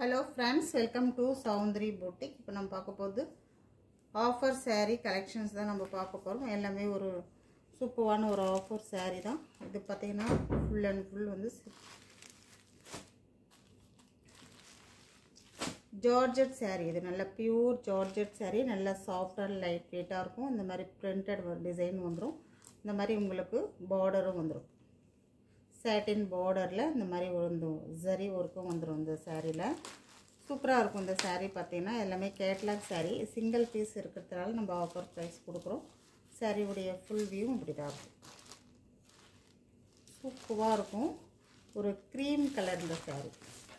hello friends welcome to Soundari boutique இப்போ நம்ம பார்க்க போகுது ஆஃபர் saree கலெக்ஷன்ஸ் தான் நம்ம பார்க்க போகிறோம் எல்லாமே ஒரு சூப்பரான ஒரு ஆஃபர் saree தான் இது பார்த்தீங்கன்னா ஃபுல் அண்ட் ஃபுல் வந்து ஜார்ஜெட் saree இது நல்ல பியூர் ஜார்ஜெட் saree நல்ல சாஃப்டாக லைட் வெயிட்டாக இருக்கும் இந்த மாதிரி பிரிண்டட் டிசைன் வந்துடும் இந்த மாதிரி உங்களுக்கு பார்டரும் வந்துடும் சாட்டின் பார்டரில் இந்த மாதிரி ஒரு ஜரி ஒர்க்கும் வந்துடும் இந்த சாரியில் சூப்பராக இருக்கும் இந்த saree பார்த்தீங்கன்னா எல்லாமே கேட்லாக் saree சிங்கிள் பீஸ் இருக்கிறதுனால நம்ம ஆஃபர் ப்ரைஸ் கொடுக்குறோம் சாரியுடைய ஃபுல் வியூ இப்படி தான் இருக்கும் சூப்பராக இருக்கும் ஒரு க்ரீம் கலர் இந்த saree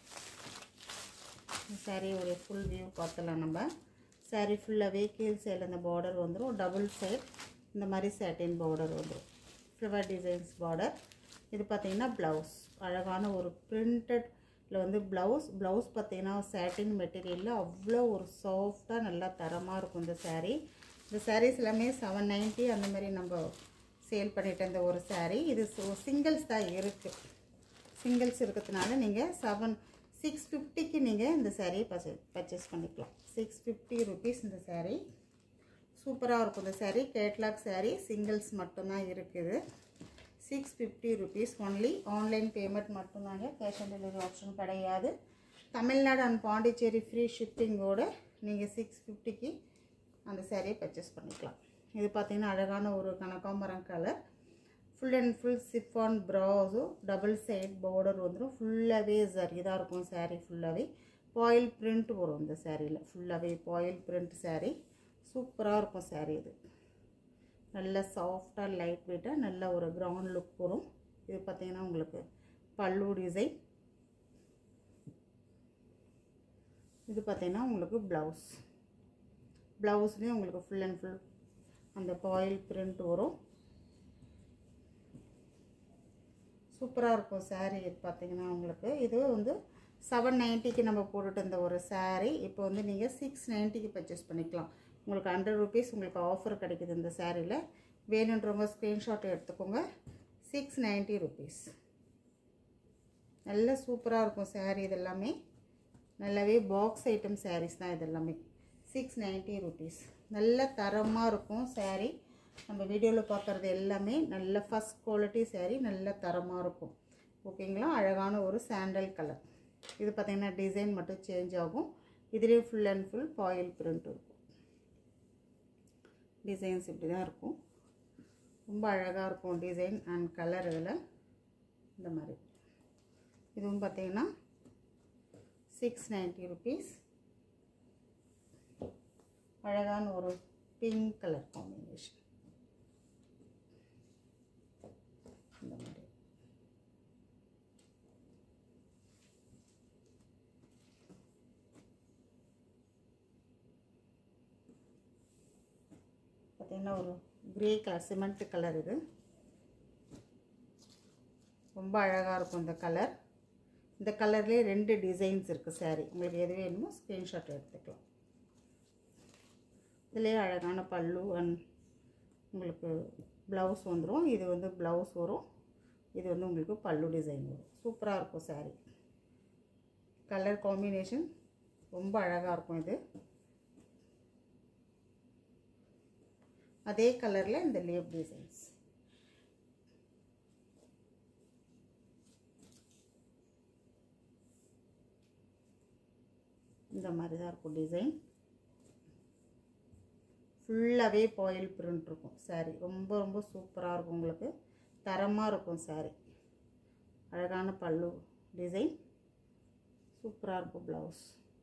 சாரியோடைய ஃபுல் வியூ பார்த்தலாம் நம்ம சாரீ ஃபுல்லாகவே கீழ் சைடில் இந்த பார்டர் வந்துடும் டபுள் சைட் இந்த மாதிரி சாட்டின் பார்டர் வந்துடும் ஃப்ளவர் டிசைன்ஸ் பார்டர் இது பார்த்தீங்கன்னா ப்ளவுஸ் அழகான ஒரு பிரிண்டடில் வந்து ப்ளவுஸ் ப்ளவுஸ் பார்த்தீங்கன்னா சாட்டின் மெட்டீரியலில் அவ்வளோ ஒரு சாஃப்டாக நல்லா தரமாக இருக்கும் இந்த saree இந்த சாரீஸ் எல்லாமே செவன் நைன்ட்டி அந்த மாதிரி நம்ம சேல் பண்ணிட்டு இருந்த ஒரு saree இது சிங்கிள்ஸ் தான் இருக்குது சிங்கிள்ஸ் இருக்கிறதுனால நீங்கள் செவன் சிக்ஸ் ஃபிஃப்டிக்கு நீங்கள் இந்த saree பர்ச்சேஸ் பர்ச்சேஸ் பண்ணிக்கலாம் சிக்ஸ் ஃபிஃப்டி ருபீஸ் இந்த saree சூப்பராக இருக்கும் இந்த saree கேட்லாக் saree சிங்கிள்ஸ் மட்டும்தான் இருக்குது six fifty rupees only online payment மட்டும்தாங்க கேஷ் ஆன் டெலிவரி ஆப்ஷன் கிடையாது தமிழ்நாடு அண்ட் பாண்டிச்சேரி ஃப்ரீ ஷிப்பிங்கோடு நீங்கள் சிக்ஸ் ஃபிஃப்டிக்கு அந்த சேரீயை பர்ச்சேஸ் பண்ணிக்கலாம் இது பார்த்தீங்கன்னா அழகான ஒரு கனகாம்பரம் colour full and full chiffon brasso double side border வந்துடும் ஃபுல்லாகவே சரி தான் இருக்கும் saree ஃபுல்லாகவே பாயில் பிரிண்ட் வரும் இந்த சேரீயில் ஃபுல்லாகவே பாயில் பிரிண்ட் saree சூப்பராக இருக்கும் saree இது நல்ல சாஃப்டாக லைட் வெயிட்டாக நல்ல ஒரு கிரவுண்ட் லுக் வரும் இது பார்த்தீங்கன்னா உங்களுக்கு பல்லு டிசைன் இது பார்த்தீங்கன்னா உங்களுக்கு ப்ளவுஸ் ப்ளவுஸ்லேயும் உங்களுக்கு ஃபுல் அண்ட் ஃபுல் அந்த பாயில் பிரிண்ட் வரும் சூப்பராக இருக்கும் saree இது பார்த்தீங்கன்னா உங்களுக்கு இது வந்து செவன் நைன்ட்டிக்கு நம்ம போட்டுட்டு இருந்த ஒரு saree இப்போ வந்து நீங்கள் சிக்ஸ் நைன்ட்டிக்கு பர்ச்சேஸ் பண்ணிக்கலாம் உங்களுக்கு ஹண்ட்ரட் ருபீஸ் உங்களுக்கு ஆஃபர் கிடைக்குது இந்த சாரியில் வேணுன்றவங்க ஸ்க்ரீன்ஷாட் எடுத்துக்கோங்க சிக்ஸ் நைன்ட்டி ருபீஸ் நல்ல சூப்பராக இருக்கும் saree இது எல்லாமே நல்லாவே பாக்ஸ் ஐட்டம் சாரீஸ் தான் இது எல்லாமே சிக்ஸ் நைன்ட்டி ருபீஸ் நல்ல தரமாக இருக்கும் saree நம்ம வீடியோவில் பார்க்குறது எல்லாமே நல்ல ஃபஸ்ட் குவாலிட்டி saree நல்ல தரமாக இருக்கும் ஓகேங்களா அழகான ஒரு சாண்டல் கலர் இது பார்த்திங்கன்னா டிசைன் மட்டும் சேஞ்ச் ஆகும் இதுலேயே full and full foil print இருக்கும் டிசைன்ஸ் இப்படி தான் இருக்கும் ரொம்ப அழகாக இருக்கும் டிசைன் அண்ட் கலர் இதில் இந்த மாதிரி இதுவும் பார்த்தீங்கன்னா சிக்ஸ் நைன்ட்டி ருபீஸ் அழகான ஒரு பிங்க் கலர் காம்பினேஷன் இந்த மாதிரி பார்த்தீங்கன்னா ஒரு கிரே கலர் சிமெண்ட் கலர் இது ரொம்ப அழகாக இருக்கும் இந்த கலர் இந்த கலர்லேயே ரெண்டு டிசைன்ஸ் இருக்குது சாரீ உங்களுக்கு எது வேணுமோ ஸ்க்ரீன்ஷாட் எடுத்துக்கலாம் இதுலேயே அழகான பல்லு அண்ட் உங்களுக்கு ப்ளவுஸ் வந்துடும் இது வந்து ப்ளவுஸ் வரும் இது வந்து உங்களுக்கு பல்லு டிசைன் வரும் சூப்பராக இருக்கும் சாரீ கலர் காம்பினேஷன் ரொம்ப அழகாக இருக்கும் இது அதே கலரில் இந்த லேப் டிசைன்ஸ் இந்த மாதிரி தான் இருக்கும் டிசைன் ஃபுல்லாகவே பாயில் பிரிண்ட் இருக்கும் சாரீ ரொம்ப ரொம்ப சூப்பராக இருக்கும் உங்களுக்கு தரமாக இருக்கும் சாரீ அழகான பல்லு டிசைன் சூப்பராக இருக்கும் ப்ளவுஸ்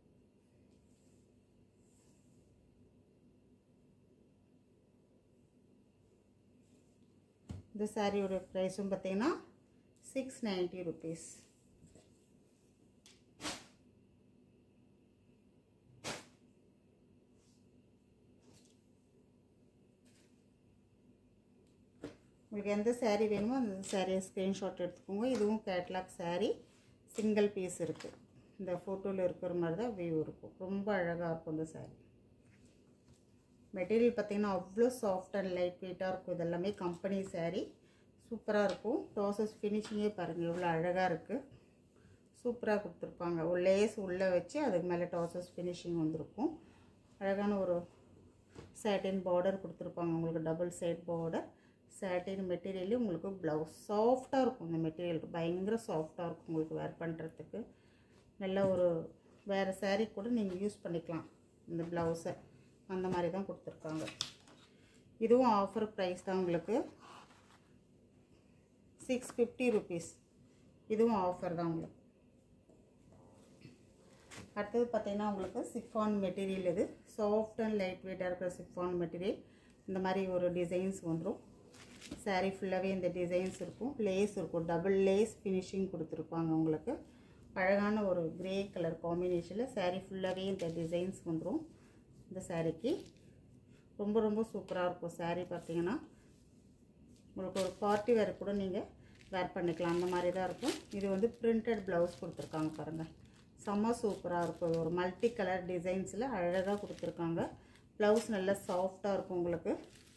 இந்த சாரியோட ப்ரைஸும் பார்த்தீங்கன்னா சிக்ஸ் நைன்ட்டி ருபீஸ் உங்களுக்கு எந்த சேரீ வேணுமோ அந்த சேரீயை ஸ்க்ரீன்ஷாட் எடுத்துக்கோங்க இதுவும் கேட்லாக் சேரீ சிங்கிள் பீஸ் இருக்குது இந்த ஃபோட்டோவில் இருக்கிற மாதிரி தான் வியூ இருக்கும் ரொம்ப அழகாக இருக்கும் இந்த சேரீ மெட்டீரியல் பார்த்திங்கன்னா அவ்வளோ சாஃப்ட் அண்ட் லைட் வெயிட்டாக இருக்கும் இதெல்லாமே கம்பெனி சேரீ சூப்பராக இருக்கும் ப்ராசஸ் ஃபினிஷிங்கே பாருங்கள் எவ்வளோ அழகாக இருக்குது சூப்பராக கொடுத்துருப்பாங்க ஒரு லேஸ் உள்ளே வச்சு அதுக்கு மேலே டாசஸ் ஃபினிஷிங் வந்திருக்கும் அழகான ஒரு சாட்டின் பார்டர் கொடுத்துருப்பாங்க உங்களுக்கு double side border satin material உங்களுக்கு ப்ளவுஸ் சாஃப்டாக இருக்கும் இந்த மெட்டீரியல் பயங்கர சாஃப்டாக இருக்கும் உங்களுக்கு வேர் பண்ணுறதுக்கு நல்ல ஒரு வேறு saree கூட நீங்கள் யூஸ் பண்ணிக்கலாம் இந்த ப்ளவுஸை அந்த மாதிரி தான் கொடுத்துருக்காங்க இதுவும் ஆஃபர் ப்ரைஸ் தான் உங்களுக்கு சிக்ஸ் ஃபிஃப்டி ருபீஸ் இதுவும் ஆஃபர் தான் உங்களுக்கு அடுத்தது பார்த்தீங்கன்னா உங்களுக்கு சிஃபான் மெட்டீரியல் இது சாஃப்ட் அண்ட் லைட் வெயிட்டாக இருக்கிற சிஃபான் மெட்டீரியல் இந்த மாதிரி ஒரு டிசைன்ஸ் வந்துடும் saree ஃபுல்லாகவே இந்த டிசைன்ஸ் இருக்கும் லேஸ் இருக்கும் டபுள் லேஸ் ஃபினிஷிங் கொடுத்துருப்பாங்க உங்களுக்கு அழகான ஒரு கிரே கலர் காம்பினேஷனில் saree ஃபுல்லாகவே இந்த டிசைன்ஸ் வந்துடும் இந்த சாரீக்கு ரொம்ப ரொம்ப சூப்பராக இருக்கும் saree பார்த்தீங்கன்னா உங்களுக்கு ஒரு பார்ட்டி வேர் கூட நீங்கள் வேர் பண்ணிக்கலாம் அந்த மாதிரி தான் இருக்கும் இது வந்து பிரிண்டட் ப்ளவுஸ் கொடுத்துருக்காங்க பாருங்கள் செம்ம சூப்பராக இருக்கும் இது ஒரு மல்டி கலர் டிசைன்ஸில் அழகாக கொடுத்துருக்காங்க ப்ளவுஸ் நல்லா சாஃப்டாக இருக்கும் உங்களுக்கு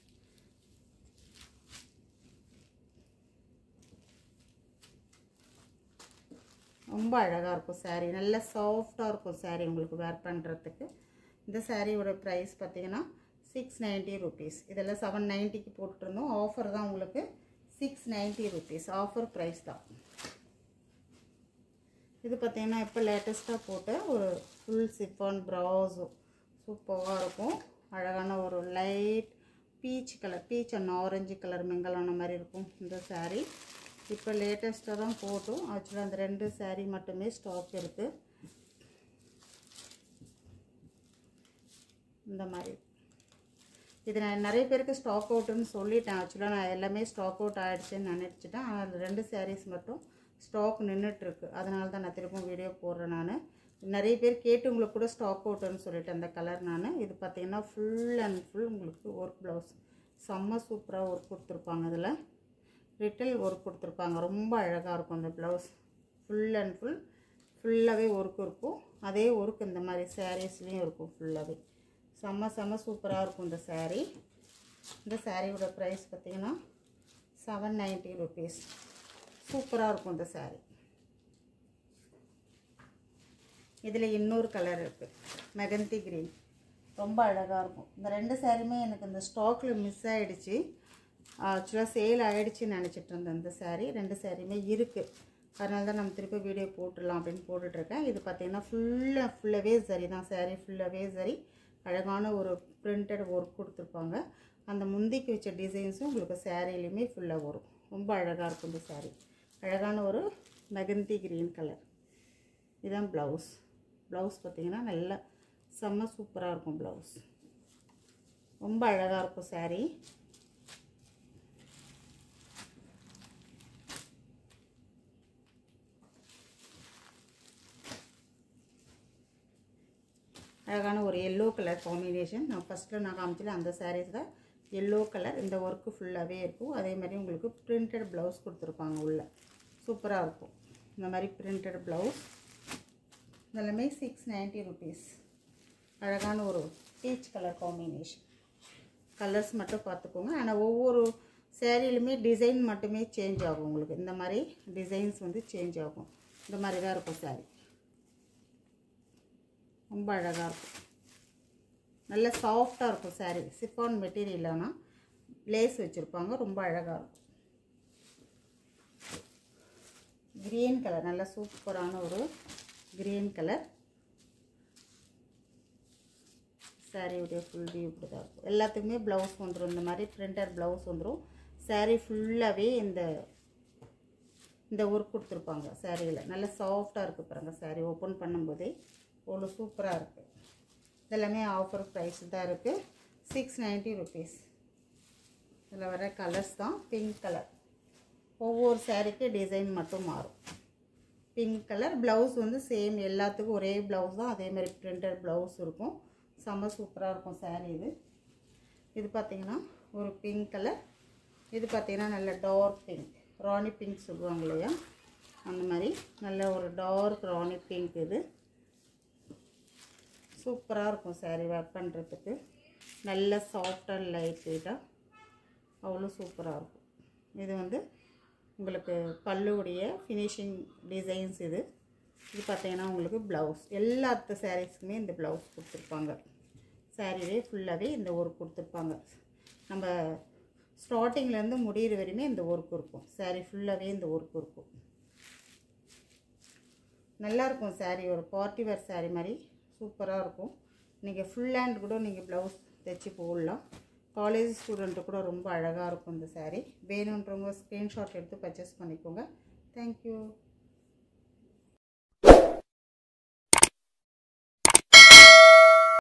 ரொம்ப அழகாக இருக்கும் saree நல்ல சாஃப்டாக இருக்கும் saree உங்களுக்கு வேர் பண்ணுறதுக்கு இந்த சாரியோட ப்ரைஸ் பார்த்தீங்கன்னா சிக்ஸ் நைன்ட்டி ருபீஸ் இதெல்லாம் செவன் நைன்ட்டிக்கு போட்டுருந்தோம் ஆஃபர் தான் உங்களுக்கு six ninety rupees offer price தான் இது பார்த்தீங்கன்னா இப்போ லேட்டஸ்ட்டாக போட்ட ஒரு ஃபுல் சிஃபான் ப்ரௌஸு சூப்பராக இருக்கும் அழகான ஒரு light peach colour peach and orange colour மிங்கலான மாதிரி இருக்கும் இந்த saree இப்போ லேட்டஸ்ட்டாக தான் போட்டோம் ஆக்சுவலாக அந்த ரெண்டு saree மட்டுமே ஸ்டாக் இருக்குது இந்த மாதிரி இது நான் நிறைய பேருக்கு ஸ்டாக் அவுட்டுன்னு சொல்லிட்டேன் ஆக்சுவலாக நான் எல்லாமே ஸ்டாக் அவுட் ஆகிடுச்சுன்னு நினச்சிட்டேன் ஆனால் அந்த ரெண்டு sarees மட்டும் ஸ்டாக் நின்றுட்டுருக்கு அதனால தான் நான் திரும்பவும் வீடியோ போடுறேன் நான் நிறைய பேர் கேட்டு உங்களுக்கு கூட ஸ்டாக் அவுட்டுன்னு சொல்லிட்டேன் அந்த கலர் நான் இது பார்த்தீங்கன்னா ஃபுல் அண்ட் ஃபுல் உங்களுக்கு ஒர்க் ப்ளவுஸ் செம்ம சூப்பராக ஒர்க் கொடுத்துருப்பாங்க அதில் ரிட்டல் ஒர்க் கொடுத்துருப்பாங்க ரொம்ப அழகாக இருக்கும் அந்த ப்ளவுஸ் ஃபுல் அண்ட் ஃபுல் ஃபுல்லாகவே ஒர்க் இருக்கும் அதே ஒர்க் இந்த மாதிரி சாரீஸ்லேயும் இருக்கும் ஃபுல்லாகவே செம்ம செம்ம சூப்பராக இருக்கும் இந்த saree இந்த சாரியோட ப்ரைஸ் பார்த்தீங்கன்னா செவன் நைன்ட்டி ருபீஸ் சூப்பராக இருக்கும் இந்த saree இதில் இன்னொரு கலர் இருக்குது மெகந்தி க்ரீன் ரொம்ப அழகாக இருக்கும் இந்த ரெண்டு சாரியுமே எனக்கு இந்த ஸ்டாக்கில் மிஸ் ஆகிடுச்சு ஆக்சுவலாக சேல் ஆகிடுச்சின்னு நினச்சிட்டு இருந்தேன் இந்த saree ரெண்டு சாரியுமே இருக்குது அதனால தான் நம்ம திருப்பி வீடியோ போட்டுடலாம் அப்படின்னு போட்டுட்ருக்கேன் இது பார்த்தீங்கன்னா ஃபுல்லாக ஃபுல்லாகவே சரி தான் saree ஃபுல்லாகவே சரி அழகான ஒரு பிரிண்டட் ஒர்க் கொடுத்துருப்பாங்க அந்த முந்திக்கு வச்ச டிசைன்ஸும் உங்களுக்கு சேரீலையுமே ஃபுல்லாக வரும் ரொம்ப அழகாக இருக்கும் இந்த saree அழகான ஒரு மெகந்தி க்ரீன் கலர் இதுதான் ப்ளவுஸ் ப்ளவுஸ் பார்த்தீங்கன்னா நல்லா செம்ம சூப்பராக இருக்கும் ப்ளவுஸ் ரொம்ப அழகாக இருக்கும் saree அழகான ஒரு எல்லோ கலர் காம்பினேஷன் நான் ஃபஸ்ட்டில் நான் காமிச்சல அந்த சாரீஸ் தான் எல்லோ கலர் இந்த ஒர்க்கு ஃபுல்லாகவே இருக்கும் அதே மாதிரி உங்களுக்கு பிரிண்டட் ப்ளவுஸ் கொடுத்துருப்பாங்க உள்ள சூப்பராக இருக்கும் இந்த மாதிரி பிரிண்டட் ப்ளவுஸ் இதெல்லாமே சிக்ஸ் நைன்ட்டி ருபீஸ் அழகான ஒரு பீச் கலர் காம்பினேஷன் கலர்ஸ் மட்டும் பார்த்துக்கோங்க ஆனால் ஒவ்வொரு சேரீலுமே டிசைன் மட்டுமே சேஞ்ச் ஆகும் உங்களுக்கு இந்த மாதிரி டிசைன்ஸ் வந்து சேஞ்ச் ஆகும் இந்த மாதிரி தான் இருக்கும் saree ரொம்ப அழகாக இருக்கும் நல்ல சாஃப்டாக இருக்கும் saree சிஃபான் மெட்டீரியல் ஆனால் லேஸ் வச்சுருப்பாங்க ரொம்ப அழகாக இருக்கும் கிரீன் கலர் நல்ல சூப்பரான ஒரு கிரீன் கலர் சாரியுடைய ஃபுல் வியூ இப்படி தான் இருக்கும் எல்லாத்துக்குமே ப்ளவுஸ் வந்துடும் இந்த மாதிரி பிரிண்டர் ப்ளவுஸ் வந்துடும் saree ஃபுல்லாகவே இந்த இந்த ஒர்க் கொடுத்துருப்பாங்க சாரியில் நல்ல சாஃப்டாக இருக்குது பாருங்க saree ஓப்பன் பண்ணும்போதே அவ்வளோ சூப்பராக இருக்குது இதெல்லாமே ஆஃபர் ப்ரைஸ் தான் இருக்குது சிக்ஸ் நைன்ட்டி ருபீஸ் இதில் வர கலர்ஸ் தான் பிங்க் கலர் ஒவ்வொரு சாரீக்கு டிசைன் மட்டும் மாறும் பிங்க் கலர் ப்ளவுஸ் வந்து சேம் எல்லாத்துக்கும் ஒரே ப்ளவுஸ் தான் அதே மாதிரி பிரிண்டட் ப்ளவுஸ் இருக்கும் செம்ம சூப்பராக இருக்கும் saree இது இது பார்த்தீங்கன்னா ஒரு பிங்க் கலர் இது பார்த்தீங்கன்னா நல்ல டார்க் பிங்க் ராணி பிங்க் சொல்லுவாங்க இல்லையா அந்த மாதிரி நல்ல ஒரு டார்க் ராணி பிங்க் இது சூப்பராக இருக்கும் saree வேர் பண்ணுறதுக்கு நல்ல சாஃப்ட் அண்ட் லைட் வெயிட்டாக அவ்வளோ சூப்பராக இருக்கும் இது வந்து உங்களுக்கு பல்லுடைய ஃபினிஷிங் டிசைன்ஸ் இது இது பார்த்தீங்கன்னா உங்களுக்கு ப்ளவுஸ் எல்லாத்த சாரீஸ்க்குமே இந்த ப்ளவுஸ் கொடுத்துருப்பாங்க சாரீவே ஃபுல்லாகவே இந்த ஒர்க் கொடுத்துருப்பாங்க நம்ம ஸ்டார்டிங்லேருந்து முடிகிற வரையுமே இந்த ஒர்க் இருக்கும் சாரீ ஃபுல்லாகவே இந்த ஒர்க் இருக்கும் நல்லாயிருக்கும் சாரீ ஒரு பார்ட்டி வேர் சாரீ மாதிரி சூப்பராக இருக்கும் நீங்கள் ஃபுல் ஹேண்ட் கூட நீங்கள் ப்ளவுஸ் தைச்சி போடலாம் காலேஜ் ஸ்டூடெண்ட்டு கூட ரொம்ப அழகாக இருக்கும் இந்த சாரீ வேணுன்றவங்க ஸ்க்ரீன்ஷாட் எடுத்து பர்ச்சேஸ் பண்ணிக்கோங்க தேங்க்யூ